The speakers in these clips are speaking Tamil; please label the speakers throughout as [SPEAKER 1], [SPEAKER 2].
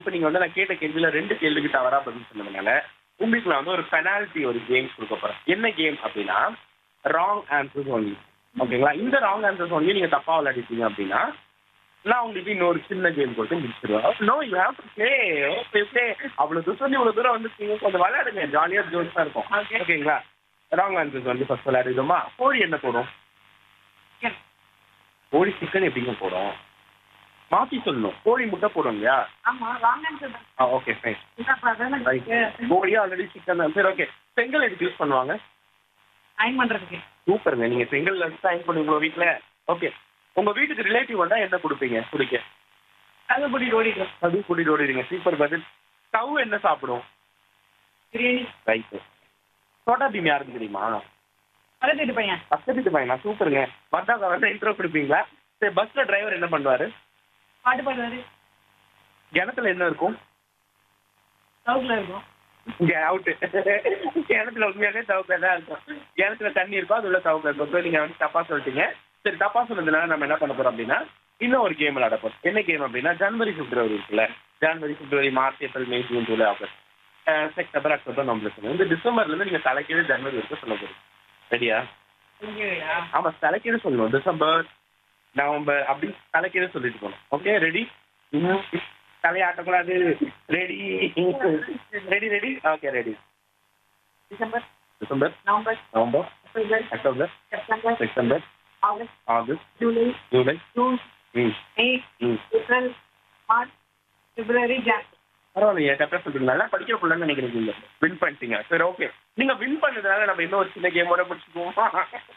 [SPEAKER 1] இப்ப நீங்க வந்து நான் கேட்ட கேள்வியில ரெண்டு கேள்விக்கு தவறா பதில் சொன்னதுனால உங்களுக்கு நான் வந்து ஒரு பெனால்ட்டி ஒரு கேம்ஸ் கொடுக்க போறேன் என்ன கேம் அப்படின்னா ராங் ஆன்சர்ஸ் ஒன்லி ஓகேங்களா இந்த ராங் ஆன்சர்ஸ் ஒன்லி நீங்க தப்பா விளையாடிட்டீங்க அப்படின்னா நான் உங்களுக்கு இன்னொரு சின்ன கேம் கொடுத்து முடிச்சிருவேன் no you have to play okay play அவ்வளவு தூரம் சொல்லி இவ்வளவு தூரம் வந்துருக்கீங்க கொஞ்சம் விளையாடுங்க ஜாலியா ஜோன்ஸா இருக்கும்
[SPEAKER 2] Okay.
[SPEAKER 1] ஓகேங்களா ராங் ஆன்சர்ஸ் வந்து ஃபர்ஸ்ட் விளையாடிடுமா கோழி என்ன போடும்
[SPEAKER 2] Chicken.
[SPEAKER 1] கோழி சிக்கன் எப்படிங்க போடும் மாத்தி சொல்லணும் கோழி முட்டை போடும் இல்லையா
[SPEAKER 2] ஆமா ராங் ஆன்சர்
[SPEAKER 1] ஆ ஓகே ஃபைன்
[SPEAKER 2] தான்
[SPEAKER 1] ரைட் கோழி ஆல்ரெடி சிக்கன் தான் சரி ஓகே செங்கல் எதுக்கு யூஸ் பண்ணுவாங்க
[SPEAKER 2] அயன் பண்றதுக்கு
[SPEAKER 1] சூப்பருங்க நீங்க செங்கல்ல சைன் பண்ணுவீங்களோ வீட்ல ஓகே உங்க வீட்டுக்கு ரிலேட்டிவ் வந்தா என்ன கொடுப்பீங்க குடிக்க
[SPEAKER 2] அது கூட்டிட்டு ஓடிடும்
[SPEAKER 1] அது கூட்டிட்டு ஓடிடுங்க சூப்பர் பதில் ஸ்டவ் என்ன சாப்பிடும்
[SPEAKER 2] பிரியாணி
[SPEAKER 1] ரைட்டு சோட்டா பீம் யாருக்கு தெரியுமா
[SPEAKER 2] பக்கத்து பையன்
[SPEAKER 1] பக்கத்து பையனா சூப்பருங்க வந்தா வந்து இன்ட்ரோ கொடுப்பீங்களா சரி பஸ்ல டிரைவர் என்ன பண்ணுவாரு
[SPEAKER 2] பாட்டு பாடுவாரு
[SPEAKER 1] கிணத்துல என்ன இருக்கும்
[SPEAKER 2] சவுக்குல இருக்கும்
[SPEAKER 1] இங்க அவுட்டு கிணத்துல உண்மையாவே தவக்க தான் இருக்கும் கிணத்துல தண்ணி இருக்கும் அது உள்ள தவக்க இருக்கும் So, நீங்க வந்து தப்பா சொல்லிட்டீங்க சரி தப்பா சொன்னதுனால நம்ம என்ன பண்ண போறோம் அப்படின்னா இன்னும் ஒரு கேம் விளையாட போறோம் என்ன கேம் அப்படின்னா ஜனவரி பிப்ரவரி இருக்குல்ல ஜனவரி பிப்ரவரி மார்ச் ஏப்ரல் மே ஜூன் ஜூலை ஆகஸ்ட் செப்டம்பர் அக்டோபர் நவம்பர் சொல்லுங்க இந்த டிசம்பர்ல இருந்து நீங்க தலைக்கீழ ஜனவரி வரைக்கும் சொல்ல போறீங்க ரெடியா
[SPEAKER 2] புரியுதா?
[SPEAKER 1] ஆமா தலைக்கீழ சொல்லணும் டிசம்பர் நவம்பர் அப்படி தலைக்கீழ சொல்லிட்டு போகணும் ஓகே ரெடி தலையாட்டக்கூடாது ready ready ready okay ready
[SPEAKER 2] December
[SPEAKER 1] December
[SPEAKER 2] November
[SPEAKER 1] November
[SPEAKER 2] October
[SPEAKER 1] October
[SPEAKER 2] September
[SPEAKER 1] September
[SPEAKER 2] August
[SPEAKER 1] August
[SPEAKER 2] ஜூலை
[SPEAKER 1] ஜூலை
[SPEAKER 2] ஜூன்
[SPEAKER 1] ம்
[SPEAKER 2] மே
[SPEAKER 1] ம்
[SPEAKER 2] ஏப்ரல் மார்ச் பிப்ரவரி ஜான்
[SPEAKER 1] பரவாயில்லையே கரெக்டாக சொல்றீங்க நல்லா படிக்கிற பிள்ளைன்னு நினைக்கிறீங்க நீங்க வின் பண்ணிட்டீங்க சரி ஓகே நீங்க வின் பண்ணதுனால நம்ம இன்னும் ஒரு சின்ன கேமோட முடிச்சுக்குவோம்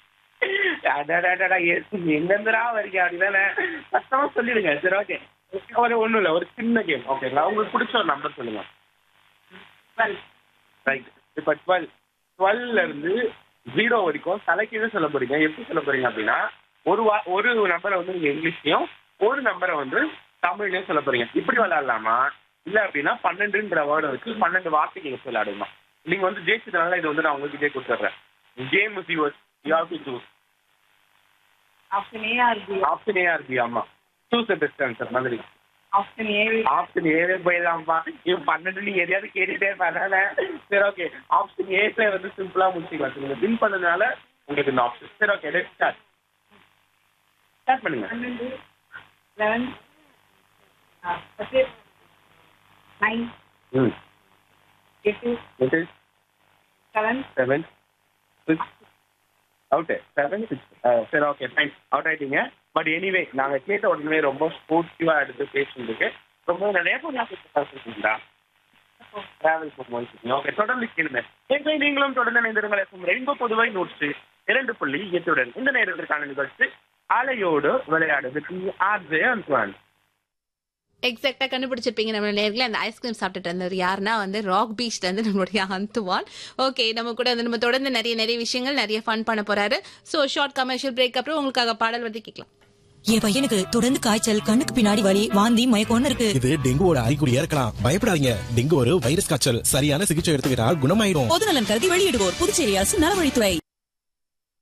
[SPEAKER 1] அடாடாடா எங்கேருந்துடா வரீங்க அப்படிதானே கஷ்டமா சொல்லிடுங்க சரி ஓகே ஒரு ஒன்றும் இல்லை ஒரு சின்ன கேம் ஓகேங்களா உங்களுக்கு பிடிச்ச ஒரு நம்பர் சொல்லுங்க
[SPEAKER 2] டுவெல்
[SPEAKER 1] ரைட் இப்போ டுவெல் டுவெல்ல இருந்து ஜீரோ வரைக்கும் தலைக்கீழே சொல்ல போறீங்க எப்படி சொல்ல போறீங்க அப்படின்னா ஒரு வா ஒரு நம்பரை வந்து நீங்க இங்கிலீஷ்லயும் ஒரு நம்பரை வந்து தமிழ்லயும் சொல்ல போறீங்க இப்படி விளையாடலாமா இல்ல அப்படின்னா பன்னெண்டுன்ற வேர்டை வச்சு பன்னெண்டு வார்த்தைக்கு வச்சு விளையாடணும் நீங்க வந்து ஜெயிச்சதுனால இது வந்து நான் உங்ககிட்டே கொடுத்துட்றேன் game is use you have to choose
[SPEAKER 2] option A இருக்கு
[SPEAKER 1] ஆப்ஷன் ஏயா இருக்கு ஆமா சூஸ் த பெஸ்ட் ஆன்சர் மாதிரி
[SPEAKER 2] ஆப்ஷன் ஏ
[SPEAKER 1] ஆப்ஷன் ஏவே போயிடலாம்ப்பா இவன் பன்னெண்டு நீ எதையாவது கேட்டுட்டே பண்ணானே சரி ஓகே ஆப்ஷன் ஏல வந்து சிம்பிளா முடிச்சுக்கலாம் நீங்க வின் பண்ணதுனால உங்களுக்கு இந்த ஆப்ஷன் சரி ஓகே லெட் ஸ்டார்ட் ஸ்டார்ட் பண்ணுங்க
[SPEAKER 2] பன்னெண்டு லெவன் பத்து நைன்
[SPEAKER 1] ம்
[SPEAKER 2] எட்டு
[SPEAKER 1] எட்டு
[SPEAKER 2] seven
[SPEAKER 1] seven six out seven six சரி ஓகே ஃபைன் அவுட் ஆயிட்டீங்க பட் எனிவே நாங்க கேட்ட உடனே ரொம்ப ஸ்போர்ட்டிவா எடுத்து பேசுனதுக்கு ரொம்ப நிறைய பேர் டிராவல் பண்ணுவோம் ஓகே தொடர்ந்து கேளுங்க எங்களை நீங்களும் தொடர்ந்து இணைந்திருங்கள் எஃப்எம் ரெயின்போ புதுவை நூற்று இரண்டு புள்ளி எட்டுடன் இந்த நேரத்திற்கான நிகழ்ச்சி அலையோடு விளையாடுது ஆர்ஜே அன்சுவான்
[SPEAKER 3] எக்ஸாக்டா கண்டுபிடிச்சிருப்பீங்க நம்ம நேரில் அந்த ஐஸ்கிரீம் சாப்பிட்டுட்டு இருந்தவர் யாருன்னா வந்து ராக் பீச்ல இருந்து நம்மளுடைய அந்துவான் ஓகே நம்ம கூட வந்து நம்ம தொடர்ந்து நிறைய நிறைய விஷயங்கள் நிறைய ஃபன் பண்ண போறாரு ஸோ ஷார்ட் கமர்ஷியல் பிரேக் அப்புறம் உங்களுக்காக பாடல் வந்து கேட்கலாம்
[SPEAKER 4] என் பையனுக்கு தொடர்ந்து காய்ச்சல் கண்ணுக்கு பின்னாடி வலி வாந்தி மயக்கம்னு இருக்கு
[SPEAKER 5] இது டெங்குவோட அறிகுறியா இருக்கலாம் பயப்படாதீங்க டெங்கு ஒரு வைரஸ் காய்ச்சல் சரியான சிகிச்சை எடுத்துக்கிட்டா குணமாயிடும்
[SPEAKER 4] பொதுநலன் கருதி வெளியிடுவோர் புதுச்சேரி அரசு நலவழித்துறை